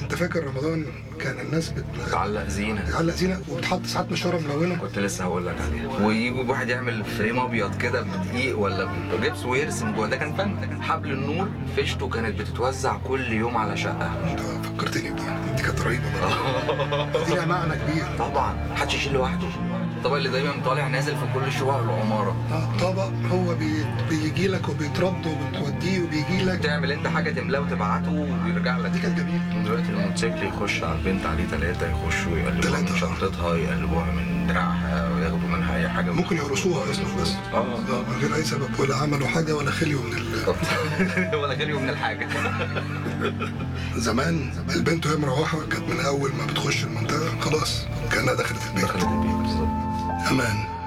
انت فاكر رمضان كان الناس بت... تعلق زينه بتعلق زينه وبتحط ساعات مشوره ملونه كنت لسه هقول لك عليها ويجوا واحد يعمل فريم ابيض كده بدقيق ولا بجبس ويرسم جوه ده كان فن حبل النور فيشته كانت بتتوزع كل يوم على شقه انت فكرتني بدي دي كانت رهيبه برضه دي لها معنى كبير طبعا محدش يشيل لوحده الطبق اللي دايما طالع نازل في كل شقق العماره اه طبق هو بي... بيجي لك وبيترد وبتوديه وبيجي لك تعمل انت حاجه تملاه وتبعته ويرجع لك دي كانت جميله دلوقتي الموتوسيكل يخش على البنت عليه ثلاثة يخشوا يقلبوها تلاتة. من شنطتها يقلبوها من دراعها وياخدوا منها أي حاجة ممكن يرقصوها اصلا بس اه آه، من غير اي سبب ولا عملوا حاجه ولا خليوا من ال... ولا غير من الحاجة زمان البنت وهي مروحه كانت من اول ما بتخش المنطقه خلاص كانها دخلت البيت دخلت البيت بالظبط امان